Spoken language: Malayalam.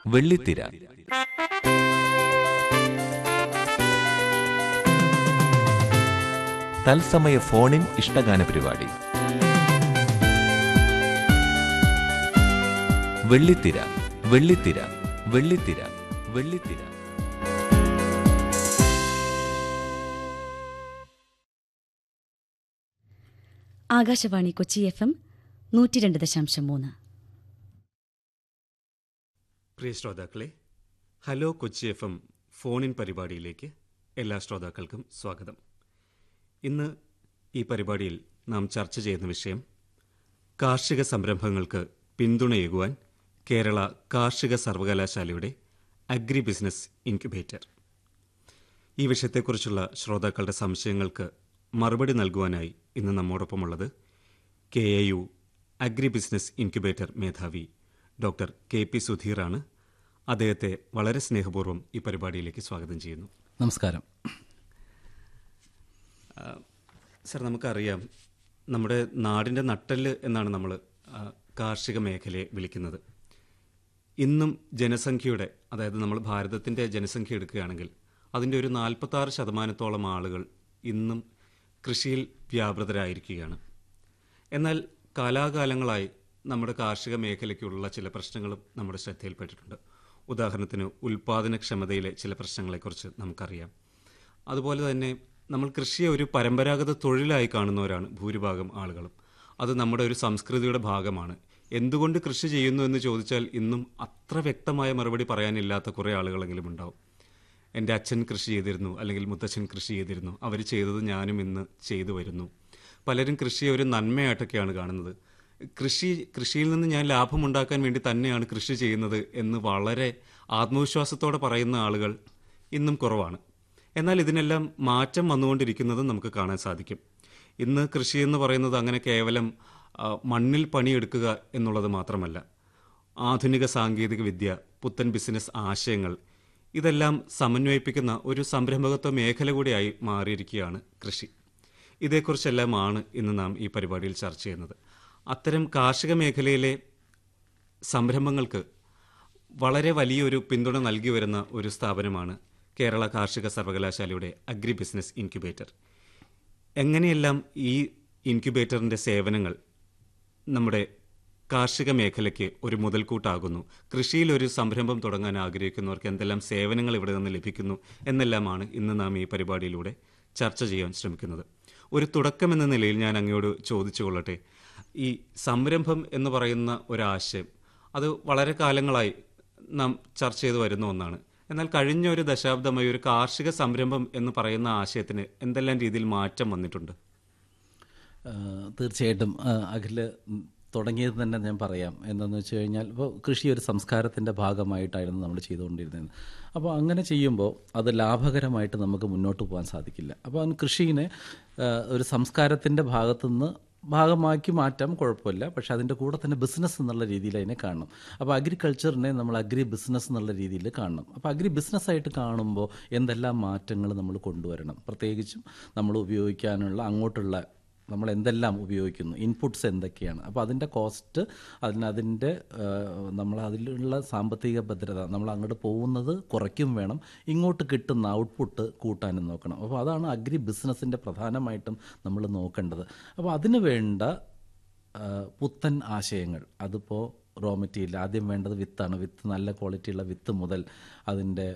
വെള്ളിത്തിര തത്സമയ ഫോണിൻ ഇഷ്ടഗാന പരിപാടി വെള്ളിത്തിര വെള്ളിത്തിര വെള്ളിത്തിര വെള്ളിത്തിര ആകാശവാണി കൊച്ചി എഫ് എം നൂറ്റി രണ്ട് ദശാംശം മൂന്ന് പ്രിയ ശ്രോതാക്കളെ hello Kochi F M phone in പരിപാടിയിലേക്ക് എല്ലാ ശ്രോതാക്കൾക്കും സ്വാഗതം ഇന്ന് ഈ പരിപാടിയിൽ നാം ചർച്ച ചെയ്യുന്ന വിഷയം കാർഷിക സംരംഭങ്ങൾക്ക് പിന്തുണയേകുവാൻ കേരള കാർഷിക സർവകലാശാലയുടെ അഗ്രി ബിസിനസ് ഇൻക്യുബേറ്റർ ഈ വിഷയത്തെക്കുറിച്ചുള്ള ശ്രോതാക്കളുടെ സംശയങ്ങൾക്ക് മറുപടി നൽകുവാനായി ഇന്ന് നമ്മോടൊപ്പമുള്ളത് K A U agri business incubator മേധാവി ഡോക്ടർ കെ പി സുധീറാണ് അദ്ദേഹത്തെ വളരെ സ്നേഹപൂർവ്വം ഈ പരിപാടിയിലേക്ക് സ്വാഗതം ചെയ്യുന്നു നമസ്കാരം സർ നമുക്കറിയാം നമ്മുടെ നാടിൻ്റെ നട്ടല് എന്നാണ് നമ്മൾ കാർഷിക മേഖലയെ വിളിക്കുന്നത് ഇന്നും ജനസംഖ്യയുടെ അതായത് നമ്മൾ ഭാരതത്തിൻ്റെ ജനസംഖ്യ എടുക്കുകയാണെങ്കിൽ അതിൻ്റെ ഒരു നാൽപ്പത്താറ് ശതമാനത്തോളം ആളുകൾ ഇന്നും കൃഷിയിൽ വ്യാപൃതരായിരിക്കുകയാണ് എന്നാൽ കാലാകാലങ്ങളായി നമ്മുടെ കാർഷിക മേഖലയ്ക്കുള്ള ചില പ്രശ്നങ്ങളും നമ്മുടെ ശ്രദ്ധയിൽപ്പെട്ടിട്ടുണ്ട് ഉദാഹരണത്തിന് ഉൽപാദനക്ഷമതയിലെ ചില പ്രശ്നങ്ങളെക്കുറിച്ച് നമുക്കറിയാം അതുപോലെ തന്നെ നമ്മൾ കൃഷിയെ ഒരു പരമ്പരാഗത തൊഴിലായി കാണുന്നവരാണ് ഭൂരിഭാഗം ആളുകളും അത് നമ്മുടെ ഒരു സംസ്കൃതിയുടെ ഭാഗമാണ് എന്തുകൊണ്ട് കൃഷി ചെയ്യുന്നു എന്ന് ചോദിച്ചാൽ ഇന്നും അത്ര വ്യക്തമായ മറുപടി പറയാനില്ലാത്ത കുറേ ആളുകളെങ്കിലും ഉണ്ടാവും എൻ്റെ അച്ഛൻ കൃഷി ചെയ്തിരുന്നു അല്ലെങ്കിൽ മുത്തച്ഛൻ കൃഷി ചെയ്തിരുന്നു അവർ ചെയ്തത് ഞാനും ഇന്ന് ചെയ്തു വരുന്നു പലരും കൃഷിയെ ഒരു നന്മയായിട്ടൊക്കെയാണ് കാണുന്നത് കൃഷി കൃഷിയിൽ നിന്ന് ഞാൻ ലാഭമുണ്ടാക്കാൻ വേണ്ടി തന്നെയാണ് കൃഷി ചെയ്യുന്നത് എന്ന് വളരെ ആത്മവിശ്വാസത്തോടെ പറയുന്ന ആളുകൾ ഇന്നും കുറവാണ് എന്നാൽ ഇതിനെല്ലാം മാറ്റം വന്നുകൊണ്ടിരിക്കുന്നത് നമുക്ക് കാണാൻ സാധിക്കും ഇന്ന് കൃഷി എന്ന് പറയുന്നത് അങ്ങനെ കേവലം ആ, മണ്ണിൽ പണിയെടുക്കുക എന്നുള്ളത് മാത്രമല്ല ആധുനിക സാങ്കേതിക വിദ്യ പുത്തൻ ബിസിനസ് ആശയങ്ങൾ ഇതെല്ലാം സമന്വയിപ്പിക്കുന്ന ഒരു സംരംഭകത്വ മേഖല കൂടിയായി മാറിയിരിക്കുകയാണ് കൃഷി ഇതേക്കുറിച്ചെല്ലാമാണ് ഇന്ന് നാം ഈ പരിപാടിയിൽ ചർച്ച ചെയ്യുന്നത് അത്തരം കാർഷിക മേഖലയിലെ സംരംഭങ്ങൾക്ക് വളരെ വലിയൊരു പിന്തുണ നൽകി വരുന്ന ഒരു സ്ഥാപനമാണ് കേരള കാർഷിക സർവകലാശാലയുടെ അഗ്രി ബിസിനസ് ഇൻക്യുബേറ്റർ എങ്ങനെയെല്ലാം ഈ ഇൻക്യുബേറ്ററിൻ്റെ സേവനങ്ങൾ നമ്മുടെ കാർഷിക മേഖലയ്ക്ക് ഒരു മുതൽക്കൂട്ടാകുന്നു കൃഷിയിൽ ഒരു സംരംഭം തുടങ്ങാൻ ആഗ്രഹിക്കുന്നവർക്ക് എന്തെല്ലാം സേവനങ്ങൾ ഇവിടെ നിന്ന് ലഭിക്കുന്നു എന്നെല്ലാമാണ് ഇന്ന് നാം ഈ പരിപാടിയിലൂടെ ചർച്ച ചെയ്യാൻ ശ്രമിക്കുന്നത് ഒരു തുടക്കം എന്ന നിലയിൽ ഞാൻ അങ്ങയോട് ചോദിച്ചു കൊള്ളട്ടെ ഈ സംരംഭം എന്ന് പറയുന്ന ഒരാശയം അത് വളരെ കാലങ്ങളായി നാം ചർച്ച ചെയ്തു വരുന്ന ഒന്നാണ് എന്നാൽ കഴിഞ്ഞ ഒരു ദശാബ്ദമായി ഒരു കാർഷിക സംരംഭം എന്ന് പറയുന്ന ആശയത്തിന് എന്തെല്ലാം രീതിയിൽ മാറ്റം വന്നിട്ടുണ്ട് ആ, തീർച്ചയായിട്ടും ആ, അഖില് ഉം, തുടങ്ങിയത് തന്നെ ഞാൻ പറയാം എന്താണെന്ന് വെച്ച് കഴിഞ്ഞാൽ ഇപ്പോൾ കൃഷി ഒരു സംസ്കാരത്തിൻ്റെ ഭാഗമായിട്ടായിരുന്നു നമ്മൾ ചെയ്തുകൊണ്ടിരുന്നത് അപ്പോൾ അങ്ങനെ ചെയ്യുമ്പോൾ അത് ലാഭകരമായിട്ട് നമുക്ക് മുന്നോട്ട് പോകാൻ സാധിക്കില്ല അപ്പോൾ അതിന് കൃഷിനെ ആ, ഒരു സംസ്കാരത്തിൻ്റെ ഭാഗത്തുനിന്ന് ഭാഗമാക്കി മാറ്റാം കുഴപ്പമില്ല പക്ഷെ അതിൻ്റെ കൂടെ തന്നെ ബിസിനസ് എന്നുള്ള രീതിയിൽ അതിനെ കാണണം അപ്പോൾ അഗ്രികൾച്ചറിനെ നമ്മൾ അഗ്രി ബിസിനസ് എന്നുള്ള രീതിയിൽ കാണണം അപ്പോൾ അഗ്രി ബിസിനസ്സായിട്ട് കാണുമ്പോൾ എന്തെല്ലാം മാറ്റങ്ങൾ നമ്മൾ കൊണ്ടുവരണം പ്രത്യേകിച്ചും നമ്മൾ ഉപയോഗിക്കാനുള്ള അങ്ങോട്ടുള്ള നമ്മൾ എന്തെല്ലാം ഉപയോഗിക്കുന്നു ഇൻപുട്സ് എന്തൊക്കെയാണ് അപ്പോൾ അതിൻ്റെ കോസ്റ്റ് അതിന് അതിൻ്റെ നമ്മൾ അതിലുള്ള സാമ്പത്തിക ഭദ്രത നമ്മൾ അങ്ങോട്ട് പോകുന്നത് കുറയ്ക്കും വേണം ഇങ്ങോട്ട് കിട്ടുന്ന ഔട്ട്പുട്ട് കൂട്ടാനും നോക്കണം അപ്പോൾ അതാണ് അഗ്രി ബിസിനസ്സിൻ്റെ പ്രധാനമായിട്ടും നമ്മൾ നോക്കേണ്ടത് അപ്പോൾ അതിന് വേണ്ട ആ, പുത്തൻ ആശയങ്ങൾ അതിപ്പോൾ റോ മെറ്റീരിയൽ ആദ്യം വേണ്ടത് വിത്താണ് വിത്ത് നല്ല ക്വാളിറ്റിയുള്ള വിത്ത് മുതൽ അതിൻ്റെ